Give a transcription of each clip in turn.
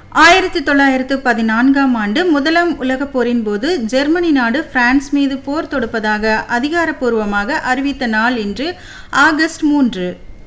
ஆயிரத்தி தொள்ளாயிரத்து பதினான்காம் ஆண்டு முதலாம் உலகப் போரின் போது ஜெர்மனி நாடு பிரான்ஸ் மீது போர் தொடுப்பதாக அதிகாரப்பூர்வமாக அறிவித்த நாள் இன்று ஆகஸ்ட் மூன்று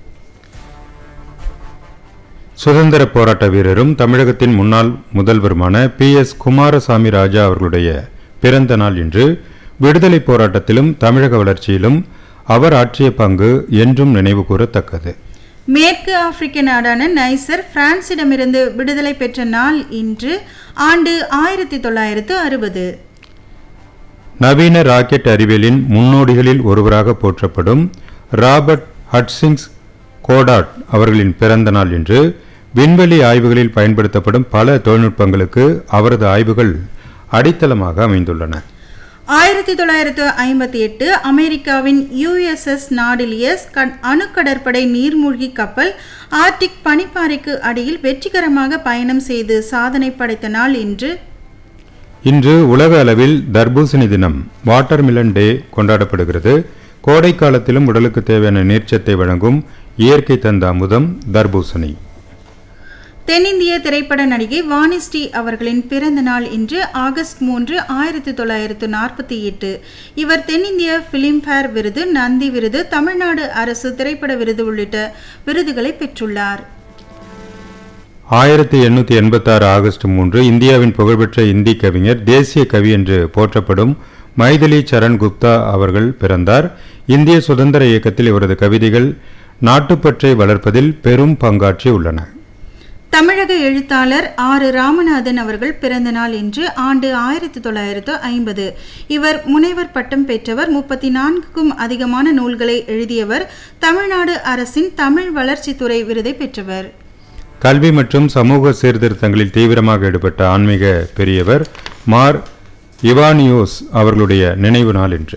சுதந்திர போராட்ட வீரரும் தமிழகத்தின் முன்னாள் முதல்வருமான பி எஸ் குமாரசாமி ராஜா அவர்களுடைய பிறந்த நாள் இன்று விடுதலை போராட்டத்திலும் தமிழக வளர்ச்சியிலும் அவர் ஆற்றிய பங்கு என்றும் நினைவு கூறத்தக்கது மேற்கு ஆப்பிரிக்க நாடான நைசர் பிரான்சிடமிருந்து விடுதலை பெற்ற நாள் இன்று ஆண்டு ஆயிரத்தி தொள்ளாயிரத்து அறுபது நவீன ராக்கெட் அறிவியலின் முன்னோடிகளில் ஒருவராக போற்றப்படும் ராபர்ட் ஹட்சிங்ஸ் கோடாட் அவர்களின் பிறந்த நாள் இன்று விண்வெளி ஆய்வுகளில் பயன்படுத்தப்படும் பல தொழில்நுட்பங்களுக்கு அவரது ஆய்வுகள் அடித்தளமாக அமைந்துள்ளன ஆயிரத்தி தொள்ளாயிரத்து ஐம்பத்தி எட்டு அமெரிக்காவின் யுஎஸ்எஸ் நாடிலியஸ் கண் அணுக்கடற்படை நீர்மூழ்கி கப்பல் ஆர்டிக் பனிப்பாறைக்கு அடியில் வெற்றிகரமாக பயணம் செய்து சாதனை படைத்த நாள் இன்று இன்று உலக அளவில் தர்பூசணி தினம் வாட்டர்மிலன் டே கொண்டாடப்படுகிறது கோடை காலத்திலும் உடலுக்கு தேவையான நீர்ச்சத்தை வழங்கும் இயற்கை தந்த அமுதம் தர்பூசணி தென்னிந்திய திரைப்பட நடிகை வாணிஸ்ரீ அவர்களின் பிறந்த நாள் இன்று ஆகஸ்ட் மூன்று ஆயிரத்தி தொள்ளாயிரத்து நாற்பத்தி எட்டு இவர் தென்னிந்திய பிலிம்பேர் விருது நந்தி விருது தமிழ்நாடு அரசு திரைப்பட விருது உள்ளிட்ட விருதுகளை பெற்றுள்ளார் ஆயிரத்தி எண்ணூற்றி எண்பத்தாறு ஆகஸ்ட் மூன்று இந்தியாவின் புகழ்பெற்ற இந்தி கவிஞர் தேசிய கவி என்று போற்றப்படும் மைதிலி சரண் குப்தா அவர்கள் பிறந்தார் இந்திய சுதந்திர இயக்கத்தில் இவரது கவிதைகள் நாட்டுப்பற்றை வளர்ப்பதில் பெரும் பங்காற்றி உள்ளன தமிழக எழுத்தாளர் ஆறு ராமநாதன் அவர்கள் பிறந்த நாள் இன்று ஆண்டு ஆயிரத்தி தொள்ளாயிரத்து ஐம்பது இவர் முனைவர் பட்டம் பெற்றவர் முப்பத்தி நான்குக்கும் அதிகமான நூல்களை எழுதியவர் தமிழ்நாடு அரசின் தமிழ் வளர்ச்சித்துறை விருதை பெற்றவர் கல்வி மற்றும் சமூக சீர்திருத்தங்களில் தீவிரமாக ஈடுபட்ட ஆன்மீக பெரியவர் மார் இவானியோஸ் அவர்களுடைய நினைவு நாள் இன்று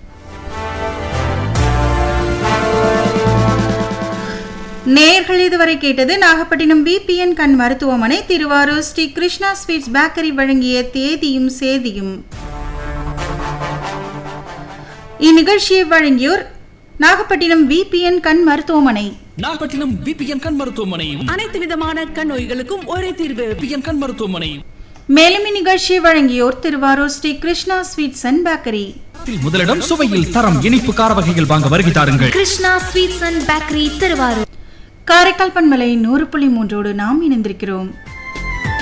நேயர்கள் இதுவரை கேட்டது நாகப்பட்டினம் பிபிஎன் கண் மருத்துவமனை திருவாரூர் ஸ்ரீ கிருஷ்ணா ஸ்வீட்ஸ் பேக்கரி வழங்கிய தேதியும் சேதியும் இந்நிகழ்ச்சியை வழங்கியோர் நாகப்பட்டினம் விபிஎன் கண் மருத்துவமனை நாகப்பட்டினம் பிபிஎன் கண் மருத்துவமனை அனைத்து விதமான கண் நோய்களுக்கும் ஒரே தீர்வு பிபிஎன் கண் மருத்துவமனை மேலும் இந்நிகழ்ச்சியை வழங்கியோர் Thiruvarur Sri Krishna sweets and bakery முதலிடம் சுவையில் தரம் இனிப்பு கார வகைகள் வாங்க வருகை தாருங்கள் Krishna sweets and bakery Thiruvarur Karaikal பண்பலை நூறு புள்ளி மூன்றோடு நாம் இணைந்திருக்கிறோம்